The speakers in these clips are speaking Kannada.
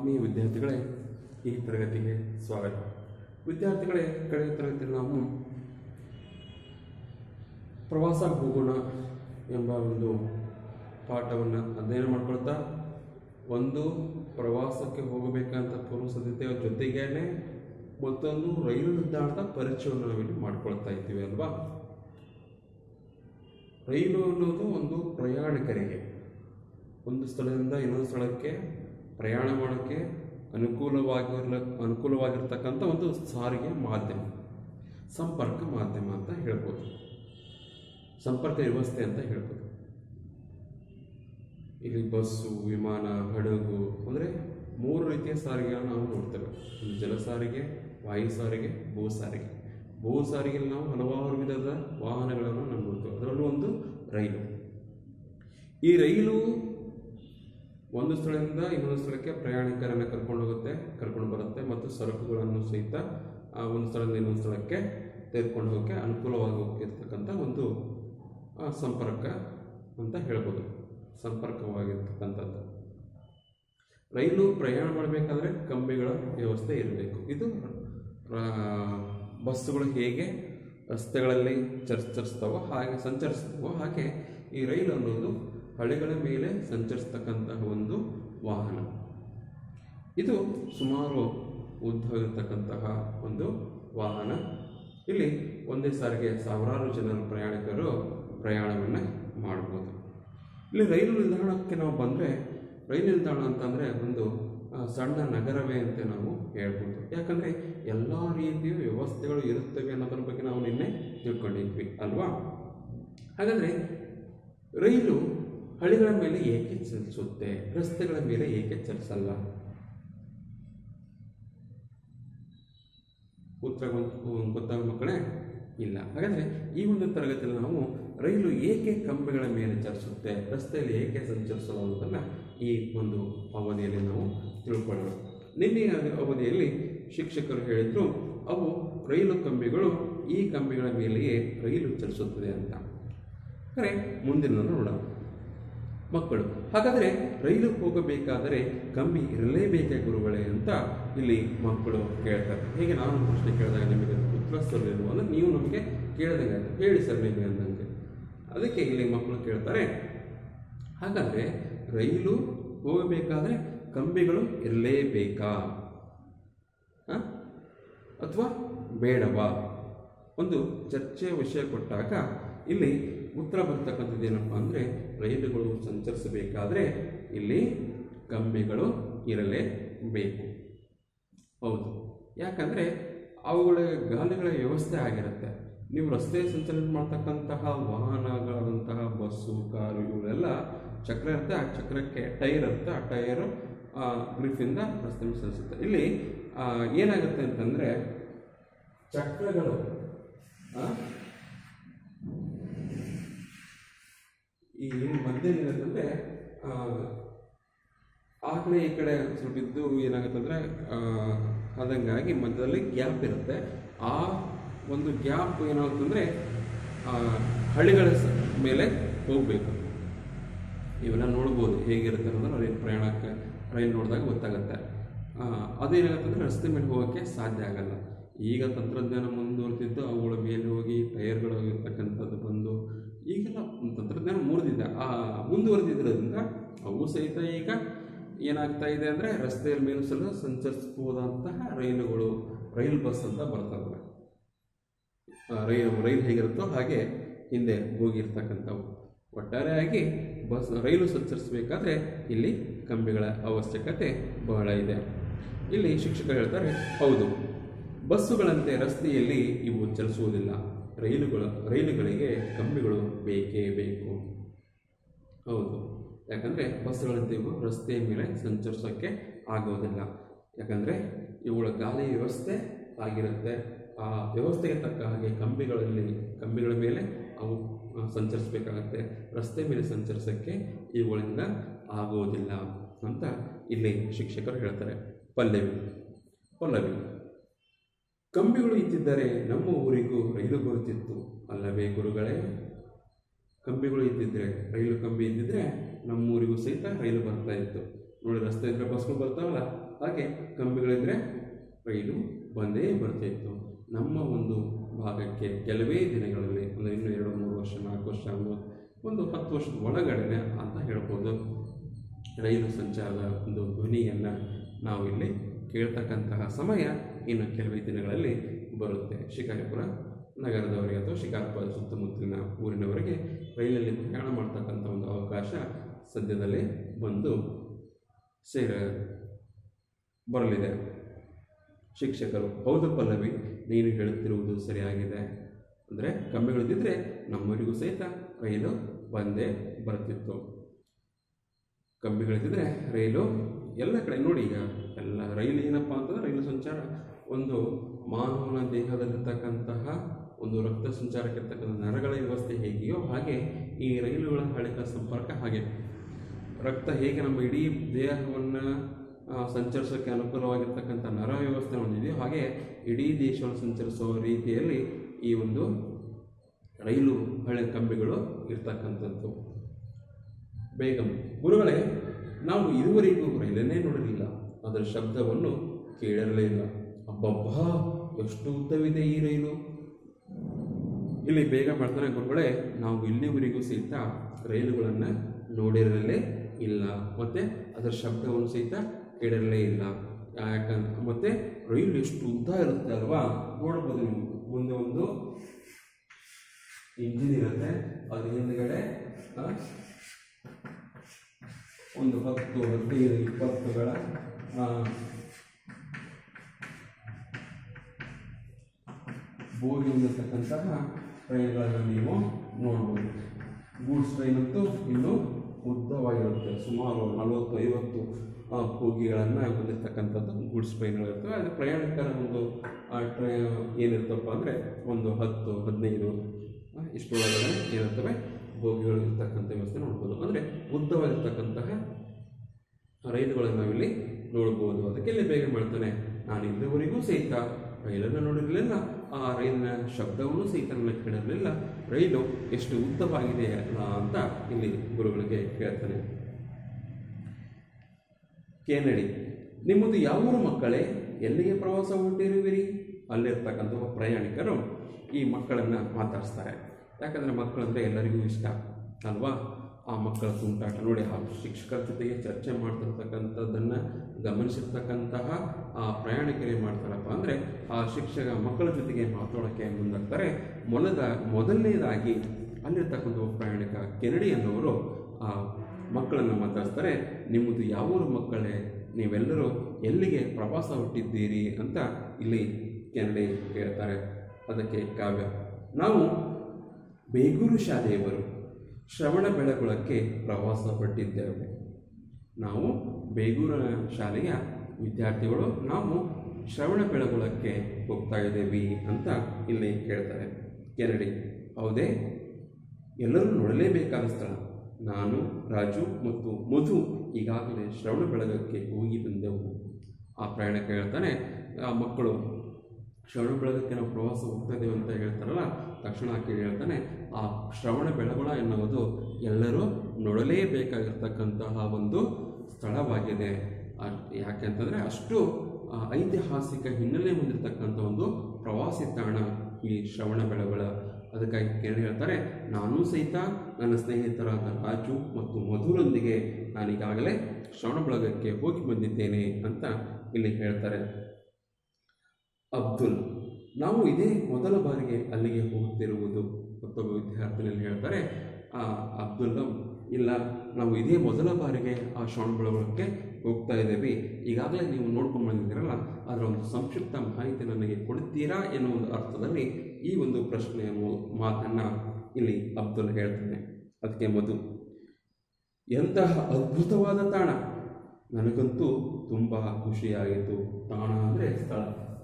ಆತ್ಮೀಯ ವಿದ್ಯಾರ್ಥಿಗಳೇ ಈ ತರಗತಿಗೆ ಸ್ವಾಗತ ವಿದ್ಯಾರ್ಥಿಗಳೇ ಕಳೆದ ತರಗತಿಯಲ್ಲಿ ನಾವು ಪ್ರವಾಸ ಹೋಗೋಣ ಎಂಬ ಒಂದು ಪಾಠವನ್ನು ಅಧ್ಯಯನ ಮಾಡ್ಕೊಳ್ತಾ ಒಂದು ಪ್ರವಾಸಕ್ಕೆ ಹೋಗಬೇಕಂತ ಪೂರ್ವ ಸಿದ್ಧತೆಯ ಜೊತೆಗೇನೆ ಮತ್ತೊಂದು ರೈಲು ನಿಲ್ದಾಣದ ಪರಿಚಯವನ್ನು ನಾವಿಲ್ಲಿ ಮಾಡ್ಕೊಳ್ತಾ ಇದ್ದೀವಿ ಅಲ್ವಾ ರೈಲು ಅನ್ನೋದು ಒಂದು ಪ್ರಯಾಣಿಕರಿಗೆ ಒಂದು ಸ್ಥಳದಿಂದ ಇನ್ನೊಂದು ಸ್ಥಳಕ್ಕೆ ಪ್ರಯಾಣ ಮಾಡೋಕ್ಕೆ ಅನುಕೂಲವಾಗಿರ್ಲ ಅನುಕೂಲವಾಗಿರ್ತಕ್ಕಂಥ ಒಂದು ಸಾರಿಗೆ ಮಾಧ್ಯಮ ಸಂಪರ್ಕ ಮಾಧ್ಯಮ ಅಂತ ಹೇಳ್ಬೋದು ಸಂಪರ್ಕ ವ್ಯವಸ್ಥೆ ಅಂತ ಹೇಳ್ಬೋದು ಇಲ್ಲಿ ಬಸ್ಸು ವಿಮಾನ ಹಡಗು ಅಂದರೆ ಮೂರು ರೀತಿಯ ಸಾರಿಗೆಯನ್ನು ನಾವು ನೋಡ್ತೇವೆ ಒಂದು ಜಲ ಸಾರಿಗೆ ವಾಯು ಸಾರಿಗೆ ಭೂ ಸಾರಿಗೆ ಭೂ ಸಾರಿಗೆಯಲ್ಲಿ ನಾವು ಹಲವಾರು ವಿಧದ ವಾಹನಗಳನ್ನು ನಾವು ನೋಡ್ತೇವೆ ಅದರಲ್ಲೂ ಒಂದು ರೈಲು ಈ ರೈಲು ಒಂದು ಸ್ಥಳದಿಂದ ಇನ್ನೊಂದು ಸ್ಥಳಕ್ಕೆ ಪ್ರಯಾಣಿಕರನ್ನು ಕರ್ಕೊಂಡು ಹೋಗುತ್ತೆ ಕರ್ಕೊಂಡು ಬರುತ್ತೆ ಮತ್ತು ಸರಕುಗಳನ್ನು ಸಹಿತ ಆ ಒಂದು ಸ್ಥಳದಿಂದ ಇನ್ನೊಂದು ಸ್ಥಳಕ್ಕೆ ತೆಗೆದುಕೊಂಡು ಹೋಗೋಕ್ಕೆ ಅನುಕೂಲವಾಗಿ ಹೋಗಿರ್ತಕ್ಕಂಥ ಒಂದು ಆ, ಸಂಪರ್ಕ ಅಂತ ಹೇಳ್ಬೋದು ಸಂಪರ್ಕವಾಗಿರ್ತಕ್ಕಂಥದ್ದು ರೈಲು ಪ್ರಯಾಣ ಮಾಡಬೇಕಾದ್ರೆ ಕಂಬಿಗಳ ವ್ಯವಸ್ಥೆ ಇರಬೇಕು ಇದು ರ- ಬಸ್ಸುಗಳು ಹೇಗೆ ರಸ್ತೆಗಳಲ್ಲಿ ಚರ್ಚಿಸ್ತಾವೋ ಹಾಗೆ ಸಂಚರಿಸ್ತಾವೋ ಹಾಗೆ ಈ ರೈಲು ಅನ್ನೋದು ಹಳಿಗಳ ಮೇಲೆ ಸಂಚರಿಸ್ತಕ್ಕಂತಹ ಒಂದು ವಾಹನ ಇದು ಸುಮಾರು ಉದ್ದವಿರತಕ್ಕಂತಹ ಒಂದು ವಾಹನ ಇಲ್ಲಿ ಒಂದೇ ಸಾರಿಗೆ ಸಾವಿರಾರು ಜನರು ಪ್ರಯಾಣಿಕರು ಪ್ರಯಾಣವನ್ನು ಮಾಡ್ಬೋದು ಇಲ್ಲಿ ರೈಲು ನಿಲ್ದಾಣಕ್ಕೆ ನಾವು ಬಂದರೆ ರೈಲು ನಿಲ್ದಾಣ ಅಂತಂದರೆ ಒಂದು ಆ, ಸಣ್ಣ ನಗರವೇ ಅಂತ ನಾವು ಹೇಳ್ಬೋದು ಯಾಕಂದರೆ ಎಲ್ಲ ರೀತಿಯ ವ್ಯವಸ್ಥೆಗಳು ಇರುತ್ತವೆ ಅನ್ನೋದ್ರ ಬಗ್ಗೆ ನಾವು ನಿನ್ನೆ ತಿಳ್ಕೊಂಡಿದ್ವಿ ಅಲ್ವಾ ಹಾಗಾದರೆ ರೈಲು ಹಳಿಗಳ ಮೇಲೆ ಏಕೆ ಚಲಿಸುತ್ತೆ ರಸ್ತೆಗಳ ಮೇಲೆ ಏಕೆ ಚಲಿಸಲ್ಲ ಉತ್ತರ ಗೊತ್ತ- ಗೊತ್ತಾಗ ಮಕ್ಕಳೇ ಇಲ್ಲ ಹಾಗಾದರೆ ಈ ಒಂದು ತರಗತಿಯಲ್ಲಿ ನಾವು ರೈಲು ಏಕೆ ಕಂಬಗಳ ಮೇಲೆ ಚಲಿಸುತ್ತೆ ರಸ್ತೆಯಲ್ಲಿ ಏಕೆ ಸಂಚರಿಸಲ್ಲ ಅನ್ನೋದನ್ನು ಈ ಒಂದು ಅವಧಿಯಲ್ಲಿ ನಾವು ತಿಳ್ಕೊಳ್ಳೋಣ ನಿನ್ನೆಯ ಅವಧಿಯಲ್ಲಿ ಶಿಕ್ಷಕರು ಹೇಳಿದ್ರು ಅವು ರೈಲು ಕಂಬಿಗಳು ಈ ಕಂಬಿಗಳ ಮೇಲೆಯೇ ರೈಲು ಚಲಿಸುತ್ತದೆ ಅಂತ ಅಂದರೆ ಮುಂದಿನ ನೋಡೋಣ ಮಕ್ಕಳು ಹಾಗಾದರೆ ರೈಲು ಹೋಗಬೇಕಾದರೆ ಕಂಬಿ ಇರಲೇಬೇಕೇ ಗುರುಗಳೇ ಅಂತ ಇಲ್ಲಿ ಮಕ್ಕಳು ಕೇಳ್ತಾರೆ ಹೇಗೆ ನಾನು ಪ್ರಶ್ನೆ ಕೇಳಿದಾಗ ನಿಮಗೆ ಉತ್ತರ ಸರಲಿಲ್ಲ ಅಂದರೆ ನೀವು ನಮಗೆ ಕೇಳಿದಂಗೆ ಆಯ್ತು. ಹೇಳಿ ಸರ್ ನಿಮಗೆ ಅಂದಂಗೆ ಅದಕ್ಕೆ ಇಲ್ಲಿ ಮಕ್ಕಳು ಕೇಳ್ತಾರೆ ಹಾಗಾದರೆ ರೈಲು ಹೋಗಬೇಕಾದ್ರೆ ಕಂಬಿಗಳು ಇರಲೇಬೇಕಾ ಅಥವಾ ಬೇಡವಾ ಒಂದು ಚರ್ಚೆಯ ವಿಷಯ ಕೊಟ್ಟಾಗ ಇಲ್ಲಿ ಉತ್ತರ ಬರ್ತಕ್ಕಂಥದ್ದು ಏನಪ್ಪ ಅಂದರೆ ರೈಲುಗಳು ಸಂಚರಿಸಬೇಕಾದ್ರೆ ಇಲ್ಲಿ ಕಂಬಿಗಳು ಇರಲೇಬೇಕು ಹೌದು ಯಾಕಂದರೆ ಅವುಗಳ ಗಾಲಿಗಳ ವ್ಯವಸ್ಥೆ ಆಗಿರುತ್ತೆ ನೀವು ರಸ್ತೆ ಸಂಚಲನ ಮಾಡ್ತಕ್ಕಂತಹ ವಾಹನಗಳಾದಂತಹ ಬಸ್ಸು ಕಾರು ಇವುಗಳೆಲ್ಲ ಚಕ್ರ ಇರುತ್ತೆ ಆ ಚಕ್ರಕ್ಕೆ ಟೈರ್ ಇರುತ್ತೆ ಆ ಟೈರು ಗ್ರಿಫಿಂದ ರಸ್ತೆ ಮೇಲೆ ಚಲಿಸುತ್ತೆ ಇಲ್ಲಿ ಆ, ಏನಾಗುತ್ತೆ ಅಂತಂದರೆ ಚಕ್ರಗಳು ಆ, ಈ ಮಧ್ಯೆ ಏನಾಗುತ್ತಂದ್ರೆ ಆ, ಆ ಕಡೆ ಈ ಕಡೆ ಸ್ವಲ್ಪ ಇದ್ದು ಏನಾಗುತ್ತಂದ್ರೆ ಆ, ಅದಂಗಾಗಿ ಮಧ್ಯದಲ್ಲಿ ಗ್ಯಾಪ್ ಇರುತ್ತೆ ಆ ಒಂದು ಗ್ಯಾಪ್ ಏನಾಗುತ್ತಂದ್ರೆ ಆ, ಹಳ್ಳಿಗಳ ಸ- ಮೇಲೆ ಹೋಗಬೇಕು ಇವೆಲ್ಲ ನೋಡ್ಬೋದು ಹೇಗಿರುತ್ತೆ ಅನ್ನೋದನ್ನ ರೈಲು ಪ್ರಯಾಣಕ್ಕೆ ರೈಲು ನೋಡಿದಾಗ ಗೊತ್ತಾಗುತ್ತೆ ಆ, ಅದೇನಾಗುತ್ತೆ ಅಂದರೆ ರಸ್ತೆ ಮೇಲೆ ಹೋಗೋಕ್ಕೆ ಸಾಧ್ಯ ಆಗಲ್ಲ ಈಗ ತಂತ್ರಜ್ಞಾನ ಮುಂದುವರೆದಿದ್ದು ಅವುಗಳ ಮೇಲೆ ಹೋಗಿ ಟೈರ್ಗಳು ಇರ್ತಕ್ಕಂಥದ್ದು ಬಂದು ಈಗೆಲ್ಲ ತಂತ್ರಜ್ಞಾನ ಮುರಿದಿದೆ ಆ ಮುಂದುವರೆದಿದ್ದರಿಂದ ಅವು ಸಹಿತ ಈಗ ಏನಾಗ್ತಾ ಇದೆ ಅಂದರೆ ರಸ್ತೆಯ ಮೇಲೂ ಸಹ ಸಂಚರಿಸಬಹುದಂತಹ ರೈಲುಗಳು ರೈಲ್ ಬಸ್ ಅಂತ ಬರ್ತವೆ ಆ, ರೈಲು ರೈಲು ಹೇಗಿರುತ್ತೋ ಹಾಗೆ ಹಿಂದೆ ಹೋಗಿರ್ತಕ್ಕಂಥವು ಒಟ್ಟಾರೆಯಾಗಿ ಬಸ್ ರೈಲು ಸಂಚರಿಸಬೇಕಾದ್ರೆ ಇಲ್ಲಿ ಕಂಬಿಗಳ ಅವಶ್ಯಕತೆ ಬಹಳ ಇದೆ ಇಲ್ಲಿ ಶಿಕ್ಷಕರು ಹೇಳ್ತಾರೆ ಹೌದು ಬಸ್ಸುಗಳಂತೆ ರಸ್ತೆಯಲ್ಲಿ ಇವು ಚಲಿಸುವುದಿಲ್ಲ ರೈಲುಗಳು ರೈಲುಗಳಿಗೆ ಕಂಬಿಗಳು ಬೇಕೇ ಬೇಕು ಹೌದು ಯಾಕಂದರೆ ಬಸ್ಸುಗಳಂತೆ ಇವು ರಸ್ತೆಯ ಮೇಲೆ ಸಂಚರಿಸೋಕ್ಕೆ ಆಗೋದಿಲ್ಲ ಯಾಕಂದರೆ ಇವುಗಳ ಗಾಳಿ ವ್ಯವಸ್ಥೆ ಆಗಿರುತ್ತೆ ಆ ವ್ಯವಸ್ಥೆಗೆ ತಕ್ಕ ಹಾಗೆ ಕಂಬಿಗಳಲ್ಲಿ ಕಂಬಿಗಳ ಮೇಲೆ ಅವು ಆ, ಸಂಚರಿಸಬೇಕಾಗತ್ತೆ ರಸ್ತೆ ಮೇಲೆ ಸಂಚರಿಸೋಕ್ಕೆ ಇವುಗಳಿಂದ ಆಗೋದಿಲ್ಲ ಅಂತ ಇಲ್ಲಿ ಶಿಕ್ಷಕರು ಹೇಳ್ತಾರೆ ಪಲ್ಲವಿ ಪಲ್ಲವಿ ಕಂಬಿಗಳು ಇದ್ದಿದ್ದರೆ ನಮ್ಮ ಊರಿಗೂ ರೈಲು ಬರುತ್ತಿತ್ತು ಅಲ್ಲವೇ ಗುರುಗಳೇ ಕಂಬಿಗಳು ಇದ್ದಿದ್ರೆ ರೈಲು ಕಂಬಿ ಇದ್ದಿದ್ರೆ ನಮ್ಮೂರಿಗೂ ಸಹಿತ ರೈಲು ಬರ್ತಾ ಇತ್ತು ನೋಡಿ ರಸ್ತೆ ಇದ್ರೆ ಬಸ್ಗಳು ಬರ್ತಾವಲ್ಲ ಹಾಗೆ ಕಂಬಿಗಳಿದ್ರೆ ರೈಲು ಬಂದೇ ಬರ್ತಿತ್ತು ನಮ್ಮ ಒಂದು ಭಾಗಕ್ಕೆ ಕೆಲವೇ ದಿನಗಳಲ್ಲಿ ಅಂದರೆ ಇನ್ನು ಎರಡು ಮೂರು ವರ್ಷ ನಾಲ್ಕು ವರ್ಷ ಒಂದು ಒಂದು ಹತ್ತು ವರ್ಷದ ಒಳಗಡೆ ಅಂತ ಹೇಳ್ಬೋದು ರೈಲು ಸಂಚಾರದ ಒಂದು ಧ್ವನಿಯನ್ನು ನಾವು ಇಲ್ಲಿ ಕೇಳ್ತಕ್ಕಂತಹ ಸಮಯ ಇನ್ನು ಕೆಲವೇ ದಿನಗಳಲ್ಲಿ ಬರುತ್ತೆ ಶಿಕಾರಿಪುರ ನಗರದವರಿಗೆ ಅಥವಾ ಶಿಕಾರಿಪುರ ಸುತ್ತಮುತ್ತಲಿನ ಊರಿನವರಿಗೆ ರೈಲಲ್ಲಿ ಪ್ರಯಾಣ ಮಾಡ್ತಕ್ಕಂಥ ಒಂದು ಅವಕಾಶ ಸದ್ಯದಲ್ಲೇ ಬಂದು ಸೇರ ಬರಲಿದೆ ಶಿಕ್ಷಕರು ಹೌದು ಪಲ್ಲವಿ ನೀನು ಹೇಳುತ್ತಿರುವುದು ಸರಿಯಾಗಿದೆ ಅಂದರೆ ಕಂಬಿಗಳಿದ್ದಿದ್ರೆ ನಮ್ಮವರಿಗೂ ಸಹಿತ ರೈಲು ಬಂದೇ ಬರ್ತಿತ್ತು ಕಂಬಿಗಳಿದ್ದಿದ್ರೆ ರೈಲು ಎಲ್ಲ ಕಡೆ ನೋಡಿ ಈಗ ಎಲ್ಲ ರೈಲು ಏನಪ್ಪ ಅಂತಂದ್ರೆ ರೈಲು ಸಂಚಾರ ಒಂದು ಮಾನವನ ದೇಹದಲ್ಲಿರ್ತಕ್ಕಂತಹ ಒಂದು ರಕ್ತ ಸಂಚಾರಕ್ಕಿರ್ತಕ್ಕಂಥ ನರಗಳ ವ್ಯವಸ್ಥೆ ಹೇಗೆಯೋ ಹಾಗೆ ಈ ರೈಲುಗಳ ಹಳಿಕ ಸಂಪರ್ಕ ಹಾಗೆ ರಕ್ತ ಹೇಗೆ ನಮ್ಮ ಇಡೀ ದೇಹವನ್ನು ಸಂಚರಿಸೋಕ್ಕೆ ಅನುಕೂಲವಾಗಿರ್ತಕ್ಕಂಥ ನರ ವ್ಯವಸ್ಥೆ ಹೊಂದಿದೆಯೋ ಹಾಗೆ ಇಡೀ ದೇಶವನ್ನು ಸಂಚರಿಸುವ ರೀತಿಯಲ್ಲಿ ಈ ಒಂದು ರೈಲು ಹಳೆ ಕಂಬಿಗಳು ಇರ್ತಕ್ಕಂಥದ್ದು ಬೇಗಂ ಗುರುಗಳೇ ನಾವು ಇದುವರೆಗೂ ರೈಲನ್ನೇ ನೋಡಿರಲಿಲ್ಲ ಅದರ ಶಬ್ದವನ್ನು ಕೇಳಿರಲೇ ಇಲ್ಲ ಅಬ್ಬಬ್ಬಾ ಎಷ್ಟು ಉದ್ದವಿದೆ ಈ ರೈಲು ಇಲ್ಲಿ ಬೇಗ ಮಾಡ್ತಾನೆ ಗುರುಗಳೇ ನಾವು ಇಲ್ಲಿವರೆಗೂ ಸಹಿತ ರೈಲುಗಳನ್ನು ನೋಡಿರಲೇ ಇಲ್ಲ ಮತ್ತು ಅದರ ಶಬ್ದವನ್ನು ಸಹಿತ ಕೇಳಿರಲೇ ಇಲ್ಲ ಯಾಕಂದ್ರೆ ಮತ್ತು ರೈಲು ಎಷ್ಟು ಉದ್ದ ಇರುತ್ತೆ ಅಲ್ವಾ ನೋಡ್ಬೋದು ನೀವು ಮುಂದೆ ಒಂದು ಇಂಜಿನ್ ಇರುತ್ತೆ ಅದ್ರ ಹಿಂದ್ಗಡೆ ಆ, ಒಂದು ಹತ್ತು ಹದಿನೈದು ಇಪ್ಪತ್ತುಗಳ ಆ, ಬೋಗಿ ಹೊಂದಿರತಕ್ಕಂತಹ ಟ್ರೈನ್ಗಳನ್ನು ನೀವು ನೋಡ್ಬೋದು ಗೂಡ್ಸ್ ಟ್ರೈನ್ ಅಂತೂ ಇನ್ನೂ ಉದ್ದವಾಗಿರುತ್ತೆ ಸುಮಾರು ನಲವತ್ತು ಐವತ್ತು ಆ, ಬೋಗಿಗಳನ್ನು ಹೊಂದಿರತಕ್ಕಂಥದ್ದು ಗೂಡ್ಸ್ ಟ್ರೈನ್ಗಳಿರ್ತವೆ ಅದು ಪ್ರಯಾಣಿಕರ ಒಂದು ಟ್ರೈ ಏನಿರ್ತಪ್ಪ ಅಂದರೆ ಒಂದು ಹತ್ತು ಹದಿನೈದು ಆ, ಇಷ್ಟೊಳಗಡೆ ಏನಿರ್ತವೆ ಬೋಗಿಗಳು ಇರ್ತಕ್ಕಂಥ ವ್ಯವಸ್ಥೆ ನೋಡ್ಬೋದು ಅಂದರೆ ಉದ್ದವಾಗಿರ್ತಕ್ಕಂತಹ ರೈಲುಗಳನ್ನು ನಾವಿಲ್ಲಿ ನೋಡ್ಬೋದು ಅದಕ್ಕೆ ಇಲ್ಲಿ ಬೇಗ ಮಾಡ್ತಾನೆ ನಾನು ಇಲ್ಲಿವರೆಗೂ ಸಹಿತ ರೈಲನ್ನು ನೋಡಿರಲಿಲ್ಲ ಆ ರೈಲಿನ ಶಬ್ದವನ್ನು ಸಹಿತ ನನಗೆ ಕೇಳಿರಲಿಲ್ಲ ರೈಲು ಎಷ್ಟು ಉದ್ದವಾಗಿದೆ ಅಲ್ಲ ಅಂತ ಇಲ್ಲಿ ಗುರುಗಳಿಗೆ ಕೇಳ್ತಾನೆ ಕೇನಡಿ ನಿಮ್ಮದು ಯಾವ ಊರು ಮಕ್ಕಳೇ ಎಲ್ಲಿಗೆ ಪ್ರವಾಸ ಹೊಂಟಿರುವಿರಿ ಅಲ್ಲಿರ್ತಕ್ಕಂಥ ಒಬ್ಬ ಪ್ರಯಾಣಿಕರು ಈ ಮಕ್ಕಳನ್ನು ಮಾತಾಡಿಸ್ತಾರೆ ಯಾಕಂದರೆ ಮಕ್ಕಳಂದರೆ ಎಲ್ಲರಿಗೂ ಇಷ್ಟ ಅಲ್ವಾ ಆ ಮಕ್ಕಳ ತುಂಟಾಟ ನೋಡಿ ಆ ಶಿಕ್ಷಕರ ಜೊತೆಗೆ ಚರ್ಚೆ ಮಾಡ್ತಿರ್ತಕ್ಕಂಥದ್ದನ್ನು ಗಮನಿಸಿರ್ತಕ್ಕಂತಹ ಆ ಪ್ರಯಾಣಿಕರು ಏನು ಮಾಡ್ತಾರಪ್ಪ ಅಂದರೆ ಆ ಶಿಕ್ಷಕ ಮಕ್ಕಳ ಜೊತೆಗೆ ಮಾತಾಡೋಕ್ಕೆ ಮುಂದಾಗ್ತಾರೆ ಮೊಲದ ಮೊದಲನೇದಾಗಿ ಅಲ್ಲಿರ್ತಕ್ಕಂಥ ಒಬ್ಬ ಪ್ರಯಾಣಿಕ ಕೆನಡಿ ಅನ್ನೋರು ಆ ಮಕ್ಕಳನ್ನು ಮಾತಾಡಿಸ್ತಾರೆ ನಿಮ್ಮದು ಯಾವ ಊರು ಮಕ್ಕಳೇ ನೀವೆಲ್ಲರೂ ಎಲ್ಲಿಗೆ ಪ್ರವಾಸ ಹೊಟ್ಟಿದ್ದೀರಿ ಅಂತ ಇಲ್ಲಿ ಕೆನಡಿ ಹೇಳ್ತಾರೆ ಅದಕ್ಕೆ ಕಾವ್ಯ ನಾವು ಬೇಗೂರು ಶಾಲೆಯವರು ಶ್ರವಣ ಬೆಳಗೊಳಕ್ಕೆ ಪ್ರವಾಸ ಹೊರಟಿದ್ದೇವೆ ನಾವು ಬೇಗೂರ ಶಾಲೆಯ ವಿದ್ಯಾರ್ಥಿಗಳು ನಾವು ಶ್ರವಣ ಬೆಳಗೊಳಕ್ಕೆ ಹೋಗ್ತಾ ಇದ್ದೇವೆ ಅಂತ ಇಲ್ಲಿ ಹೇಳ್ತಾರೆ ಕೆನಡಿ ಹೌದೇ ಎಲ್ಲರೂ ನೋಡಲೇಬೇಕಾದ ಸ್ಥಳ ನಾನು ರಾಜು ಮತ್ತು ಮಧು ಈಗಾಗಲೇ ಶ್ರವಣ ಬೆಳಗಕ್ಕೆ ಹೋಗಿ ಬಂದೆವು ಆ ಪ್ರಯಾಣಕ್ಕೆ ಹೇಳ್ತಾನೆ ಆ ಮಕ್ಕಳು ಶ್ರವಣ ಬೆಳಗಕ್ಕೆ ನಾವು ಪ್ರವಾಸ ಹೋಗ್ತಾ ಇದ್ದೇವೆ ಅಂತ ಹೇಳ್ತಾರಲ್ಲ ತಕ್ಷಣ ಆಕೆ ಹೇಳ್ತಾನೆ ಆ ಶ್ರವಣ ಬೆಳಗೊಳ ಎನ್ನುವುದು ಎಲ್ಲರೂ ನೋಡಲೇಬೇಕಾಗಿರ್ತಕ್ಕಂತಹ ಒಂದು ಸ್ಥಳವಾಗಿದೆ ಆ- ಯಾಕೆ ಅಂತಂದರೆ ಅಷ್ಟು ಆ, ಐತಿಹಾಸಿಕ ಹಿನ್ನೆಲೆ ಹೊಂದಿರತಕ್ಕಂಥ ಒಂದು ಪ್ರವಾಸಿ ತಾಣ ಈ ಶ್ರವಣ ಬೆಳಗೊಳ ಅದಕ್ಕಾಗಿ ಕೇಳಿ ಹೇಳ್ತಾರೆ ನಾನೂ ಸಹಿತ ನನ್ನ ಸ್ನೇಹಿತರಾದ ರಾಜು ಮತ್ತು ಮಧುರೊಂದಿಗೆ ನಾನೀಗಾಗಲೇ ಶ್ರವಣಬೆಳಗಕ್ಕೆ ಹೋಗಿ ಬಂದಿದ್ದೇನೆ ಅಂತ ಇಲ್ಲಿ ಹೇಳ್ತಾರೆ ಅಬ್ದುಲ್ ನಾವು ಇದೇ ಮೊದಲ ಬಾರಿಗೆ ಅಲ್ಲಿಗೆ ಹೋಗುತ್ತಿರುವುದು ಮತ್ತೊಬ್ಬ ವಿದ್ಯಾರ್ಥಿನಲ್ಲಿ ಹೇಳ್ತಾರೆ ಆ ಅಬ್ದುಲ್ ಇಲ್ಲ ನಾವು ಇದೇ ಮೊದಲ ಬಾರಿಗೆ ಆ ಶ್ರವಣಬೆಳಗೊಳಕ್ಕೆ ಹೋಗ್ತಾ ಇದ್ದೇವೆ ಈಗಾಗಲೇ ನೀವು ನೋಡ್ಕೊಂಡು ಬಂದಿದ್ದೀರಲ್ಲ ಅದರ ಒಂದು ಸಂಕ್ಷಿಪ್ತ ಮಾಹಿತಿ ನನಗೆ ಕೊಡ್ತೀರಾ ಎನ್ನುವ ಒಂದು ಅರ್ಥದಲ್ಲಿ ಈ ಒಂದು ಪ್ರಶ್ನೆಯ ಮೂ- ಮಾತನ್ನ ಇಲ್ಲಿ ಅಬ್ದುಲ್ ಹೇಳ್ತಾನೆ ಅದಕ್ಕೆ ಮಧು ಎಂತಹ ಅದ್ಭುತವಾದ ತಾಣ ನನಗಂತೂ ತುಂಬ ಖುಷಿಯಾಯಿತು ತಾಣ ಅಂದರೆ ಸ್ಥಳ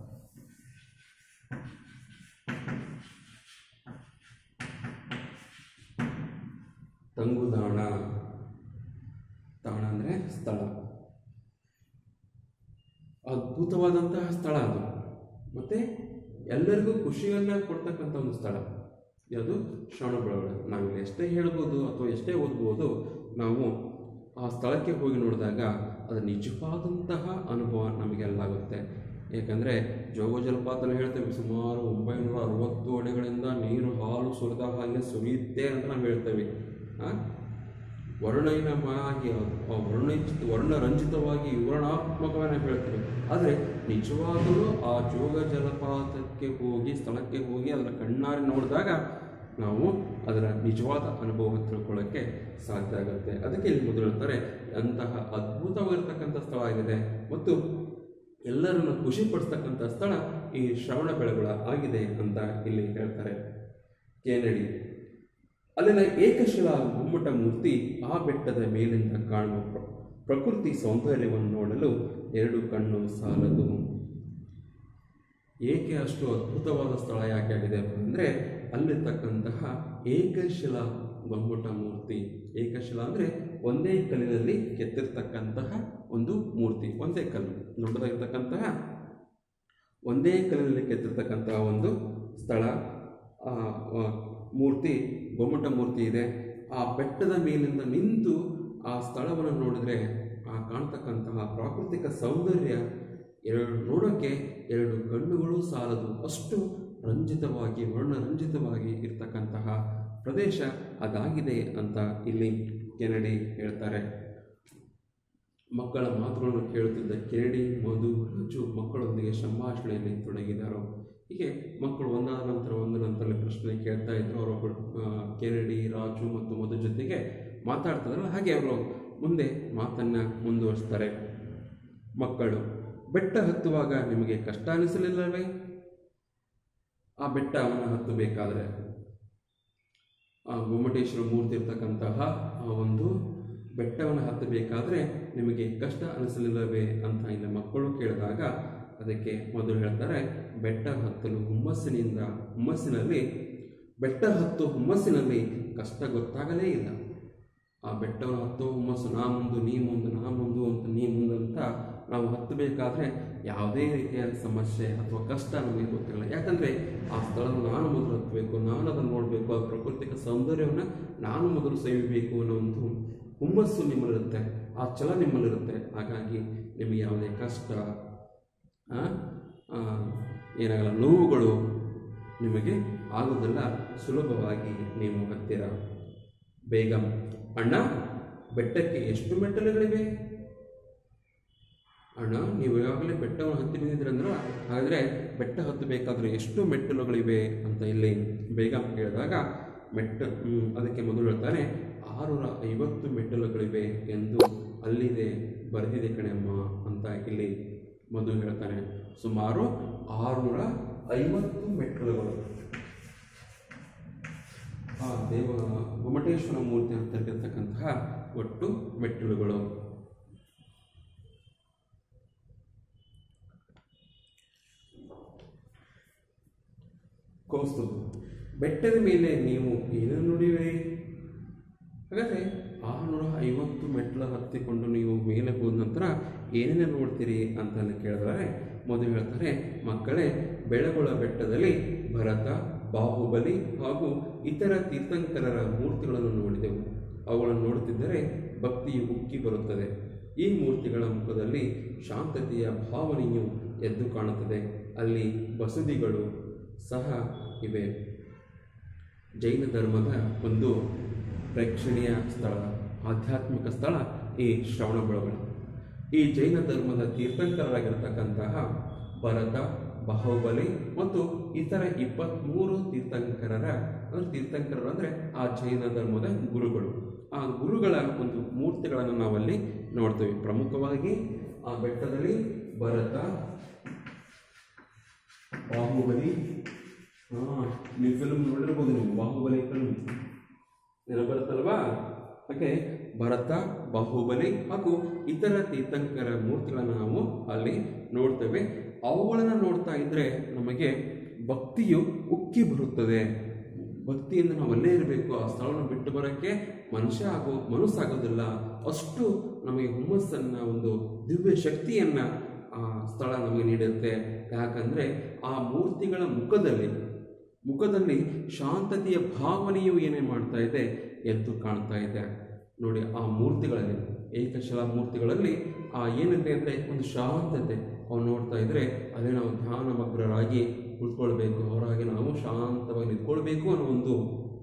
ತಂಗುದಾಣ ತಾಣ ಅಂದರೆ ಸ್ಥಳ ಅದ್ಭುತವಾದಂತಹ ಸ್ಥಳ ಅದು ಮತ್ತು ಎಲ್ಲರಿಗೂ ಖುಷಿಯನ್ನು ಕೊಡ್ತಕ್ಕಂಥ ಒಂದು ಸ್ಥಳ ಯಾವುದು ಶ್ರವಣಬೆಳಗೊಳ ನಾವು ಎಷ್ಟೇ ಹೇಳ್ಬೋದು ಅಥವಾ ಎಷ್ಟೇ ಓದ್ಬೋದು ನಾವು ಆ ಸ್ಥಳಕ್ಕೆ ಹೋಗಿ ನೋಡಿದಾಗ ಅದು ನಿಜವಾದಂತಹ ಅನುಭವ ನಮಗೆಲ್ಲಾಗುತ್ತೆ ಏಕೆಂದರೆ ಜೋಗ ಜಲಪಾತದಲ್ಲಿ ಹೇಳ್ತೇವೆ ಸುಮಾರು ಒಂಬೈನೂರ ಅರವತ್ತು ಅಡಿಗಳಿಂದ ನೀರು ಹಾಲು ಸುರಿದ ಹಾಗೆ ಸುರಿಯುತ್ತೆ ಅಂತ ನಾವು ಹೇಳ್ತೇವೆ ಆ? ವರ್ಣನವಾಗಿ ವರ್ಣಿತ ವರ್ಣರಂಜಿತವಾಗಿ ವಿವರಣಾತ್ಮಕವಾಗಿ ನಾವು ಹೇಳ್ತೇವೆ ಆದರೆ ನಿಜವಾಗಲೂ ಆ ಜೋಗ ಜಲಪಾತಕ್ಕೆ ಹೋಗಿ ಸ್ಥಳಕ್ಕೆ ಹೋಗಿ ಅದರ ಕಣ್ಣಾರೆ ನೋಡಿದಾಗ ನಾವು ಅದರ ನಿಜವಾದ ಅನುಭವ ತಿಳ್ಕೊಳ್ಳೋಕ್ಕೆ ಸಾಧ್ಯ ಆಗುತ್ತೆ ಅದಕ್ಕೆ ಇಲ್ಲಿ ಮೊದಲು ಹೇಳ್ತಾರೆ ಅಂತಹ ಅದ್ಭುತವಾಗಿರ್ತಕ್ಕಂಥ ಸ್ಥಳ ಆಗಿದೆ ಮತ್ತು ಎಲ್ಲರನ್ನು ಖುಷಿಪಡಿಸ್ತಕ್ಕಂಥ ಸ್ಥಳ ಈ ಶ್ರವಣ ಬೆಳಗೊಳ ಆಗಿದೆ ಅಂತ ಇಲ್ಲಿ ಹೇಳ್ತಾರೆ ಕೇನಡಿ ಅಲ್ಲಿನ ಏಕಶಿಲಾ ಗುಮ್ಮಟ ಮೂರ್ತಿ ಆ ಬೆಟ್ಟದ ಮೇಲಿಂದ ಕಾಣುವ ಪ್ರ- ಪ್ರಕೃತಿ ಸೌಂದರ್ಯವನ್ನು ನೋಡಲು ಎರಡು ಕಣ್ಣು ಸಾಲದು ಏಕೆ ಅಷ್ಟು ಅದ್ಭುತವಾದ ಸ್ಥಳ ಯಾಕೆ ಆಗಿದೆ ಅಂದರೆ ಅಲ್ಲಿರ್ತಕ್ಕಂತಹ ಏಕಶಿಲಾ ಗೊಮ್ಮಟ ಮೂರ್ತಿ ಏಕಶಿಲಾ ಅಂದರೆ ಒಂದೇ ಕಲ್ಲಿನಲ್ಲಿ ಕೆತ್ತಿರ್ತಕ್ಕಂತಹ ಒಂದು ಮೂರ್ತಿ ಒಂದೇ ಕಲ್ಲು ದೊಡ್ಡದಾಗಿರ್ತಕ್ಕಂತಹ ಒಂದೇ ಕಲ್ಲಿನಲ್ಲಿ ಕೆತ್ತಿರ್ತಕ್ಕಂತಹ ಒಂದು ಸ್ಥಳ ಆ, ಆ, ಮೂರ್ತಿ ಗೊಮ್ಮಟ ಮೂರ್ತಿ ಇದೆ ಆ ಬೆಟ್ಟದ ಮೇಲಿಂದ ನಿಂತು ಆ ಸ್ಥಳವನ್ನು ನೋಡಿದ್ರೆ ಆ ಕಾಣ್ತಕ್ಕಂತಹ ಪ್ರಾಕೃತಿಕ ಸೌಂದರ್ಯ ಎರಡು ನೋಡೋಕ್ಕೆ ಎರಡು ಕಣ್ಣುಗಳು ಸಾಲದು ಅಷ್ಟು ರಂಜಿತವಾಗಿ ವರ್ಣರಂಜಿತವಾಗಿ ಇರ್ತಕ್ಕಂತಹ ಪ್ರದೇಶ ಅದಾಗಿದೆ ಅಂತ ಇಲ್ಲಿ ಕೆನಡಿ ಹೇಳ್ತಾರೆ ಮಕ್ಕಳ ಮಾತುಗಳನ್ನು ಕೇಳುತ್ತಿದ್ದ ಕೆನಡಿ ಮಧು ರಜು ಮಕ್ಕಳೊಂದಿಗೆ ಸಂಭಾಷಣೆಯಲ್ಲಿ ತೊಡಗಿದರು ಹೀಗೆ ಮಕ್ಕಳು ಒಂದಾದ ನಂತರ ಒಂದು ನಂತರ ಪ್ರಶ್ನೆ ಕೇಳ್ತಾ ಇದ್ರು ಅವರೊಬ್ಬರು ಕೆನಡಿ ರಾಜು ಮತ್ತು ಮಧು ಜೊತೆಗೆ ಮಾತಾಡ್ತಿದ್ರಲ್ಲ ಹಾಗೆ ಅವರು ಮುಂದೆ ಮಾತನ್ನು ಮುಂದುವರಿಸ್ತಾರೆ ಮಕ್ಕಳು ಬೆಟ್ಟ ಹತ್ತುವಾಗ ನಿಮಗೆ ಕಷ್ಟ ಅನಿಸಲಿಲ್ಲವೇ ಆ ಬೆಟ್ಟವನ್ನು ಹತ್ತಬೇಕಾದ್ರೆ ಆ ಗೊಮ್ಮಟೇಶ್ವರ ಮೂರ್ತಿ ಇರ್ತಕ್ಕಂತಹ ಆ ಒಂದು ಬೆಟ್ಟವನ್ನು ಹತ್ತಬೇಕಾದ್ರೆ ನಿಮಗೆ ಕಷ್ಟ ಅನಿಸಲಿಲ್ಲವೇ ಅಂತ ಇಲ್ಲಿ ಮಕ್ಕಳು ಕೇಳಿದಾಗ ಅದಕ್ಕೆ ಮೊದಲು ಹೇಳ್ತಾರೆ ಬೆಟ್ಟ ಹತ್ತಲು ಹುಮ್ಮಸ್ಸಿನಿಂದ ಹುಮ್ಮಸ್ಸಿನಲ್ಲಿ ಬೆಟ್ಟ ಹತ್ತು ಹುಮ್ಮಸ್ಸಿನಲ್ಲಿ ಕಷ್ಟ ಗೊತ್ತಾಗಲೇ ಇಲ್ಲ ಆ ಬೆಟ್ಟವನ್ನು ಹತ್ತೋ ಹುಮ್ಮಸ್ಸು ನಾ ಮುಂದು ನೀ ಮುಂದು ನಾ ಮುಂದು ಅಂತ ನೀ ಮುಂದು ಅಂತ ನಾವು ಹತ್ತಬೇಕಾದ್ರೆ ಯಾವುದೇ ರೀತಿಯ ಸಮಸ್ಯೆ ಅಥವಾ ಕಷ್ಟ ನಮಗೆ ಗೊತ್ತಿಲ್ಲ ಯಾಕಂದರೆ ಆ ಸ್ಥಳದ ನಾನು ಮೊದಲು ಹತ್ತಬೇಕು ನಾನು ಅದನ್ನು ನೋಡಬೇಕು ಆ ಪ್ರಾಕೃತಿಕ ಸೌಂದರ್ಯವನ್ನು ನಾನು ಮೊದಲು ಸವಿಬೇಕು ಅನ್ನೋ ಒಂದು ಹುಮ್ಮಸ್ಸು ನಿಮ್ಮಲ್ಲಿರುತ್ತೆ ಆ ಛಲ ನಿಮ್ಮಲ್ಲಿರುತ್ತೆ ಹಾಗಾಗಿ ನಿಮಗೆ ಯಾವುದೇ ಕಷ್ಟ ಆ, ಆ, ಏನಾಗಲ್ಲ ನೋವುಗಳು ನಿಮಗೆ ಆಗೋದಿಲ್ಲ ಸುಲಭವಾಗಿ ನೀವು ಹತ್ತಿರ ಬೇಗಂ ಅಣ್ಣ ಬೆಟ್ಟಕ್ಕೆ ಎಷ್ಟು ಮೆಟ್ಟಲುಗಳಿವೆ ಅಣ್ಣ ನೀವು ಈಗಾಗಲೇ ಬೆಟ್ಟವನ್ನು ಹತ್ತಿ ಬಂದಿದ್ದೀರಂದ್ರೆ ಹಾಗಾದರೆ ಬೆಟ್ಟ ಹತ್ತಬೇಕಾದ್ರೆ ಎಷ್ಟು ಮೆಟ್ಟಲುಗಳಿವೆ ಅಂತ ಇಲ್ಲಿ ಬೇಗ ಕೇಳಿದಾಗ ಮೆಟ್ಟ ಹ್ಮ್, ಅದಕ್ಕೆ ಮೊದಲು ಹೇಳ್ತಾನೆ ಆರುನೂರ ಐವತ್ತು ಮೆಟ್ಟಲುಗಳಿವೆ ಎಂದು ಅಲ್ಲಿದೆ ಬರೆದಿದೆ ಕಣೆಮ್ಮ ಅಂತ ಇಲ್ಲಿ ಮಧು ಹೇಳ್ತಾನೆ ಸುಮಾರು ಆರುನೂರ ಐವತ್ತು ಮೆಟ್ಟಲುಗಳು ಆ ದೇವ ಗೊಮಟೇಶ್ವರ ಮೂರ್ತಿ ಅಂತಕ್ಕಂತಹ ಒಟ್ಟು ಮೆಟ್ಟಿಲುಗಳು ಕೌಸ್ತುಭ ಬೆಟ್ಟದ ಮೇಲೆ ನೀವು ಏನನ್ನು ನೋಡಿವಿರಿ ಹಾಗಾದರೆ ಆರುನೂರ ಐವತ್ತು ಮೆಟ್ಲ ಹತ್ತಿಕೊಂಡು ನೀವು ಮೇಲೆ ಹೋದ ನಂತರ ಏನೇನು ನೋಡ್ತೀರಿ ಅಂತ ಅಲ್ಲಿ ಕೇಳಿದ್ರೆ ಮೊದಲು ಹೇಳ್ತಾರೆ ಮಕ್ಕಳೇ ಬೆಳಗೊಳ ಬೆಟ್ಟದಲ್ಲಿ ಭರತ ಬಾಹುಬಲಿ ಹಾಗೂ ಇತರ ತೀರ್ಥಂಕರರ ಮೂರ್ತಿಗಳನ್ನು ನೋಡಿದೆವು ಅವುಗಳನ್ನು ನೋಡುತ್ತಿದ್ದರೆ ಭಕ್ತಿಯು ಉಕ್ಕಿ ಬರುತ್ತದೆ ಈ ಮೂರ್ತಿಗಳ ಮುಖದಲ್ಲಿ ಶಾಂತತೆಯ ಭಾವನೆಯು ಎದ್ದು ಕಾಣುತ್ತದೆ ಅಲ್ಲಿ ಬಸದಿಗಳು ಸಹ ಇವೆ ಜೈನ ಧರ್ಮದ ಒಂದು ಪ್ರೇಕ್ಷಣೀಯ ಸ್ಥಳ ಆಧ್ಯಾತ್ಮಿಕ ಸ್ಥಳ ಈ ಶ್ರವಣಬೆಳಗೊಳ ಈ ಜೈನ ಧರ್ಮದ ತೀರ್ಥಂಕರರಾಗಿರ್ತಕ್ಕಂತಹ ಭರತ ಬಾಹುಬಲಿ ಮತ್ತು ಇತರ ಇಪ್ಪತ್ತ್ಮೂರು ತೀರ್ಥಂಕರರ ಅಂದರೆ ತೀರ್ಥಂಕರರು ಅಂದರೆ ಆ ಜೈನ ಧರ್ಮದ ಗುರುಗಳು ಆ ಗುರುಗಳ ಒಂದು ಮೂರ್ತಿಗಳನ್ನು ನಾವಲ್ಲಿ ನೋಡ್ತೇವೆ ಪ್ರಮುಖವಾಗಿ ಆ ಬೆಟ್ಟದಲ್ಲಿ ಭರತ ಬಾಹುಬಲಿ ಹಾಂ ನೀವು ಫಿಲ್ಮ್ ನೋಡಿರ್ಬೋದು ನೀವು ಬಾಹುಬಲಿ ಫಿಲ್ಮ್ ನೆನಪು ಬರುತ್ತಲ್ವಾ ಹಾಗೆ ಭರತ ಬಾಹುಬಲಿ ಹಾಗೂ ಇತರ ತೀರ್ಥಂಕರ ಮೂರ್ತಿಗಳನ್ನು ನಾವು ಅಲ್ಲಿ ನೋಡ್ತೇವೆ ಅವುಗಳನ್ನು ನೋಡ್ತಾ ಇದ್ದರೆ ನಮಗೆ ಭಕ್ತಿಯು ಉಕ್ಕಿ ಬರುತ್ತದೆ ಭಕ್ತಿಯಿಂದ ನಾವು ಅಲ್ಲೇ ಇರಬೇಕು ಆ ಸ್ಥಳವನ್ನು ಬಿಟ್ಟು ಬರೋಕ್ಕೆ ಮನುಷ್ಯ ಆಗೋ ಮನಸ್ಸಾಗೋದಿಲ್ಲ ಅಷ್ಟು ನಮಗೆ ಹುಮ್ಮಸ್ಸನ್ನು ಒಂದು ದಿವ್ಯ ಶಕ್ತಿಯನ್ನು ಆ ಸ್ಥಳ ನಮಗೆ ನೀಡುತ್ತೆ ಯಾಕಂದರೆ ಆ ಮೂರ್ತಿಗಳ ಮುಖದಲ್ಲಿ ಮುಖದಲ್ಲಿ ಶಾಂತತೆಯ ಭಾವನೆಯು ಏನೇ ಮಾಡ್ತಾ ಇದೆ ಎದ್ದು ಕಾಣ್ತಾ ಇದೆ ನೋಡಿ ಆ ಮೂರ್ತಿಗಳಲ್ಲಿ ಏಕಶಿಲಾ ಮೂರ್ತಿಗಳಲ್ಲಿ ಆ ಏನಿದೆ ಅಂದರೆ ಒಂದು ಶಾಂತತೆ ಅವ್ರು ನೋಡ್ತಾ ಇದ್ರೆ ಅದೇ ನಾವು ಧ್ಯಾನ ಮಗ್ನರಾಗಿ ಕುಳಿತುಕೊಳ್ಬೇಕು ಅವರಾಗಿ ನಾವು ಶಾಂತವಾಗಿ ನಿಂತ್ಕೊಳ್ಬೇಕು ಅನ್ನೋ ಒಂದು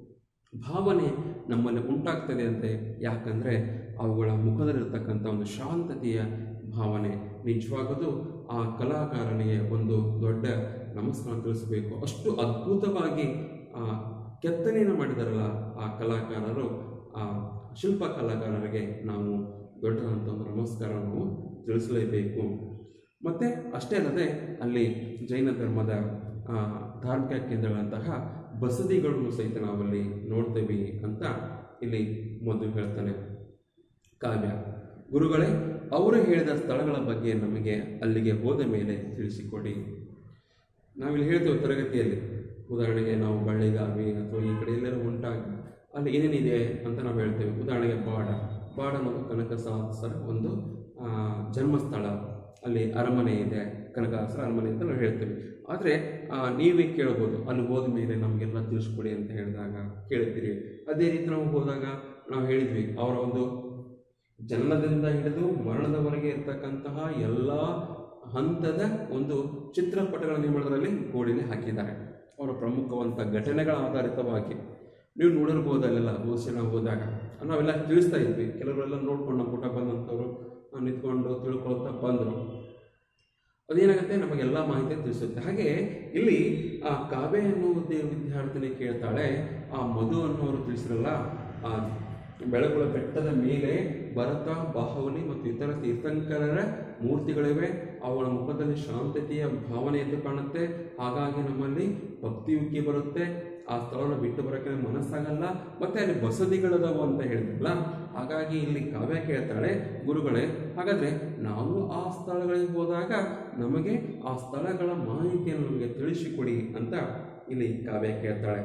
ಭಾವನೆ ನಮ್ಮಲ್ಲಿ ಉಂಟಾಗ್ತದೆ ಅಂತೆ ಯಾಕಂದರೆ ಅವುಗಳ ಮುಖದಲ್ಲಿರ್ತಕ್ಕಂಥ ಒಂದು ಶಾಂತತೆಯ ಭಾವನೆ ನಿಜವಾಗದು ಆ ಕಲಾಕಾರನಿಗೆ ಒಂದು ದೊಡ್ಡ ನಮಸ್ಕಾರ ತಿಳಿಸಬೇಕು ಅಷ್ಟು ಅದ್ಭುತವಾಗಿ ಆ ಕೆತ್ತನೆಯನ್ನು ಮಾಡಿದಾರಲ್ಲ ಆ ಕಲಾಕಾರರು ಆ ಶಿಲ್ಪ ಕಲಾಕಾರರಿಗೆ ನಾವು ದೊಡ್ಡದಂಥ ಒಂದು ನಮಸ್ಕಾರ ನಾವು ತಿಳಿಸಲೇಬೇಕು ಮತ್ತು ಅಷ್ಟೇ ಅಲ್ಲದೆ ಅಲ್ಲಿ ಜೈನ ಧರ್ಮದ ಆ, ಧಾರ್ಮಿಕ ಕೇಂದ್ರಗಳಂತಹ ಬಸದಿಗಳನ್ನು ಸಹಿತ ನಾವಲ್ಲಿ ನೋಡ್ತೇವೆ ಅಂತ ಇಲ್ಲಿ ಮೊದಲು ಹೇಳ್ತಾನೆ ಕಾವ್ಯ ಗುರುಗಳೇ ಅವರು ಹೇಳಿದ ಸ್ಥಳಗಳ ಬಗ್ಗೆ ನಮಗೆ ಅಲ್ಲಿಗೆ ಹೋದ ಮೇಲೆ ತಿಳಿಸಿಕೊಡಿ ನಾವಿಲ್ಲಿ ಹೇಳ್ತೇವೆ ತರಗತಿಯಲ್ಲಿ ಉದಾಹರಣೆಗೆ ನಾವು ಬಳ್ಳಿಗಾವಿ ಅಥವಾ ಈ ಕಡೆ ಎಲ್ಲರೂ ಉಂಟಾಗ ಅಲ್ಲಿ ಏನೇನಿದೆ ಅಂತ ನಾವು ಹೇಳ್ತೇವೆ ಉದಾಹರಣೆಗೆ ಬಾಡ ಬಾಡ ಅನ್ನೋದು ಕನಕದಾಸರ ಒಂದು ಆ, ಜನ್ಮಸ್ಥಳ ಅಲ್ಲಿ ಅರಮನೆ ಇದೆ ಕನಕದಾಸರ ಅರಮನೆ ಅಂತ ನಾವು ಹೇಳ್ತೇವೆ ಆದರೆ ನೀವೇ ಕೇಳ್ಬೋದು ಅಲ್ಲಿ ಹೋದ ಮೇಲೆ ನಮಗೆಲ್ಲ ತಿಳಿಸ್ಕೊಡಿ ಅಂತ ಹೇಳಿದಾಗ ಕೇಳ್ತೀರಿ ಅದೇ ರೀತಿ ನಾವು ಹೋದಾಗ ನಾವು ಹೇಳಿದ್ವಿ ಅವರ ಒಂದು ಜನನದಿಂದ ಹಿಡಿದು ಮರಣದವರೆಗೆ ಇರ್ತಕ್ಕಂತಹ ಎಲ್ಲ ಹಂತದ ಒಂದು ಚಿತ್ರಪಟಗಳನ್ನು ಏನು ಮಾಡೋದ್ರಲ್ಲಿ ಗೋಡೆಯಲ್ಲಿ ಹಾಕಿದ್ದಾರೆ ಅವರ ಪ್ರಮುಖವಂತ ಘಟನೆಗಳ ಆಧಾರಿತವಾಗಿ ನೀವು ನೋಡಿರ್ಬೋದಲ್ಲೆಲ್ಲ ಬಹುಶಃ ನಾವು ಹೋದಾಗ ನಾವೆಲ್ಲ ತಿಳಿಸ್ತಾ ಇದ್ವಿ ಕೆಲವರೆಲ್ಲ ನೋಡ್ಕೊಂಡು ನಮ್ಮ ಪುಟ ಬಂದಂಥವ್ರು ಆ, ನಿಂತ್ಕೊಂಡು ತಿಳ್ಕೊಳ್ತಾ ಬಂದರು ಅದೇನಾಗುತ್ತೆ ನಮಗೆಲ್ಲ ಮಾಹಿತಿ ತಿಳಿಸುತ್ತೆ ಹಾಗೆ ಇಲ್ಲಿ ಆ ಕಾವ್ಯ ಅನ್ನುವುದೇ ವಿದ್ಯಾರ್ಥಿನಿ ಕೇಳ್ತಾಳೆ ಆ ಮಧು ಅನ್ನೋರು ತಿಳಿಸಿರಲ್ಲ ಆ ಬೆಳಗುಳ ಬೆಟ್ಟದ ಮೇಲೆ ಭರತ ಬಾಹುಲಿ ಮತ್ತು ಇತರ ತೀರ್ಥಂಕರರ ಮೂರ್ತಿಗಳಿವೆ ಅವಳ ಮುಖದಲ್ಲಿ ಶಾಂತತೆಯ ಭಾವನೆ ಎದ್ದು ಕಾಣುತ್ತೆ ಹಾಗಾಗಿ ನಮ್ಮಲ್ಲಿ ಭಕ್ತಿ ಉಕ್ಕಿ ಬರುತ್ತೆ ಆ ಸ್ಥಳವನ್ನು ಬಿಟ್ಟು ಬರೋಕ್ಕೆ ಮನಸ್ಸಾಗಲ್ಲ ಮತ್ತೆ ಅಲ್ಲಿ ಬಸದಿಗಳದವು ಅಂತ ಹೇಳಿದ್ರಲ್ಲ ಹಾಗಾಗಿ ಇಲ್ಲಿ ಕಾವ್ಯ ಕೇಳ್ತಾಳೆ ಗುರುಗಳೇ ಹಾಗಾದ್ರೆ ನಾವು ಆ ಸ್ಥಳಗಳಿಗೆ ಹೋದಾಗ ನಮಗೆ ಆ ಸ್ಥಳಗಳ ಮಾಹಿತಿಯನ್ನು ನಮಗೆ ತಿಳಿಸಿಕೊಡಿ ಅಂತ ಇಲ್ಲಿ ಕಾವ್ಯ ಕೇಳ್ತಾಳೆ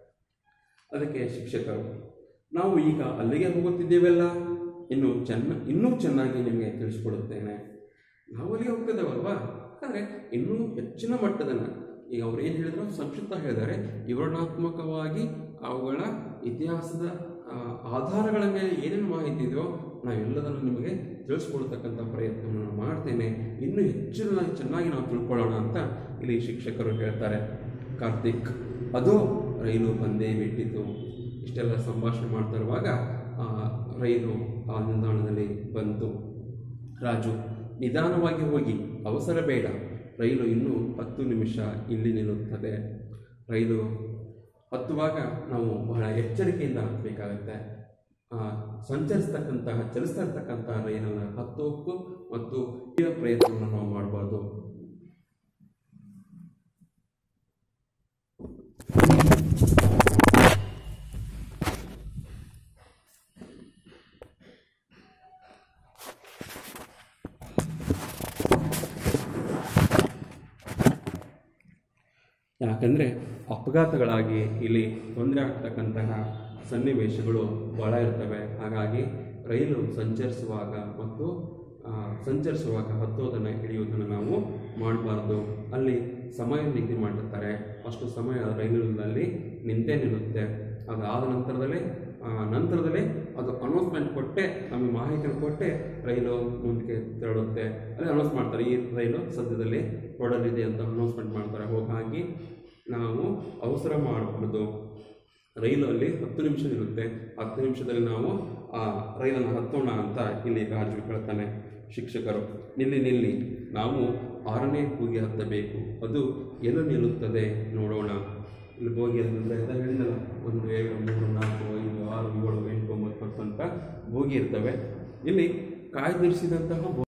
ಅದಕ್ಕೆ ಶಿಕ್ಷಕರು ನಾವು ಈಗ ಅಲ್ಲಿಗೆ ಹೋಗುತ್ತಿದ್ದೇವಲ್ಲ ಇನ್ನು ಚೆನ್ನ ಇನ್ನೂ ಚೆನ್ನಾಗಿ ನಿಮಗೆ ತಿಳಿಸ್ಕೊಡುತ್ತೇನೆ ನಾವು ಅಲ್ಲಿಗೆ ಹೋಗ್ತಿದ್ದೇವಲ್ವಾ ಆದರೆ ಇನ್ನೂ ಹೆಚ್ಚಿನ ಮಟ್ಟದನ್ನು ಈಗ ಅವ್ರು ಏನು ಹೇಳಿದ್ರು ಸಂಕ್ಷಿಪ್ತ ಹೇಳಿದ್ದಾರೆ ವಿವರಣಾತ್ಮಕವಾಗಿ ಅವುಗಳ ಇತಿಹಾಸದ ಆ, ಆಧಾರಗಳ ಮೇಲೆ ಏನೇನು ಮಾಹಿತಿ ಇದೆಯೋ ನಾವೆಲ್ಲದನ್ನು ನಿಮಗೆ ತಿಳಿಸ್ಕೊಡ್ತಕ್ಕಂಥ ಪ್ರಯತ್ನವನ್ನು ನಾನು ಮಾಡ್ತೇನೆ ಇನ್ನೂ ಹೆಚ್ಚಿನ ಚೆನ್ನಾಗಿ ನಾವು ತಿಳ್ಕೊಳ್ಳೋಣ ಅಂತ ಇಲ್ಲಿ ಶಿಕ್ಷಕರು ಹೇಳ್ತಾರೆ ಕಾರ್ತಿಕ್ ಅದು ರೈಲು ಬಂದೇ ಬಿಟ್ಟಿತು ಇಷ್ಟೆಲ್ಲ ಸಂಭಾಷಣೆ ಮಾಡ್ತಾ ಇರುವಾಗ ಆ, ರೈಲು ಆ ನಿಲ್ದಾಣದಲ್ಲಿ ಬಂತು ರಾಜು ನಿಧಾನವಾಗಿ ಹೋಗಿ ಅವಸರ ಬೇಡ ರೈಲು ಇನ್ನೂ ಹತ್ತು ನಿಮಿಷ ಇಲ್ಲಿ ನಿಲ್ಲುತ್ತದೆ ರೈಲು ಹತ್ತುವಾಗ ನಾವು ಬಹಳ ಎಚ್ಚರಿಕೆಯಿಂದ ಹತ್ತಬೇಕಾಗತ್ತೆ ಆ, ಸಂಚರಿಸ್ತಕ್ಕಂತಹ ಚಲಿಸ್ತಾ ಇರ್ತಕ್ಕಂತಹ ರೈಲನ್ನು ಹತ್ತೋಕ್ಕೂ ಮತ್ತು ಈ ಪ್ರಯತ್ನವನ್ನು ನಾವು ಮಾಡಬಾರ್ದು ಯಾಕಂದರೆ ಅಪಘಾತಗಳಾಗಿ ಇಲ್ಲಿ ತೊಂದರೆ ಆಗ್ತಕ್ಕಂತಹ ಸನ್ನಿವೇಶಗಳು ಭಾಳ ಇರ್ತವೆ ಹಾಗಾಗಿ ರೈಲು ಸಂಚರಿಸುವಾಗ ಮತ್ತು ಆ, ಸಂಚರಿಸುವಾಗ ಹತ್ತೋದನ್ನು ಹಿಡಿಯೋದನ್ನು ನಾವು ಮಾಡಬಾರ್ದು ಅಲ್ಲಿ ಸಮಯ ನಿಗದಿ ಮಾಡಿರ್ತಾರೆ ಅಷ್ಟು ಸಮಯ ರೈಲಿನಲ್ಲಿ ನಿಂತೇ ನಿಲ್ಲುತ್ತೆ ಅದಾದ ನಂತರದಲ್ಲೇ ಆ, ನಂತರದಲ್ಲೇ ಅದು ಅನೌನ್ಸ್ಮೆಂಟ್ ಕೊಟ್ಟೆ ನಮಗೆ ಮಾಹಿತಿಯನ್ನು ಕೊಟ್ಟೆ ರೈಲು ಮುಂದಕ್ಕೆ ತೆರಳುತ್ತೆ ಅಲ್ಲಿ ಅನೌನ್ಸ್ ಮಾಡ್ತಾರೆ ಈ ರೈಲು ಸದ್ಯದಲ್ಲಿ ಹೊರಡಲಿದೆ ಅಂತ ಅನೌನ್ಸ್ಮೆಂಟ್ ಮಾಡ್ತಾರೆ ಹಾಗಾಗಿ ನಾವು ಅವಸರ ಮಾಡಬಾರ್ದು ರೈಲು ಅಲ್ಲಿ ಹತ್ತು ನಿಮಿಷ ನಿಲ್ಲುತ್ತೆ ಹತ್ತು ನಿಮಿಷದಲ್ಲಿ ನಾವು ಆ ರೈಲನ್ನು ಹತ್ತೋಣ ಅಂತ ಇಲ್ಲಿ ರಾಜು ಹೇಳ್ತಾನೆ ಶಿಕ್ಷಕರು ನಿಲ್ಲಿ ನಿಲ್ಲಿ ನಾವು ಆರನೇ ಕೂಗಿ ಹತ್ತಬೇಕು ಅದು ಎಲ್ಲಿ ನಿಲ್ಲುತ್ತದೆ ನೋಡೋಣ ಇಲ್ಲಿ ಬೋಗಿ ಅಂದರೆ ಎಲ್ಲ ಹೇಳಿದಲ್ಲ ಒಂದು ಎರಡು ಮೂರು ನಾಲ್ಕು ಐದು ಆರು ಏಳು ಎಂಟು ಒಂಬತ್ತು ಹತ್ತು ಅಂತ ಬೋಗಿ ಇರ್ತವೆ ಇಲ್ಲಿ ಕಾಯ್ದಿರಿಸಿದಂತಹ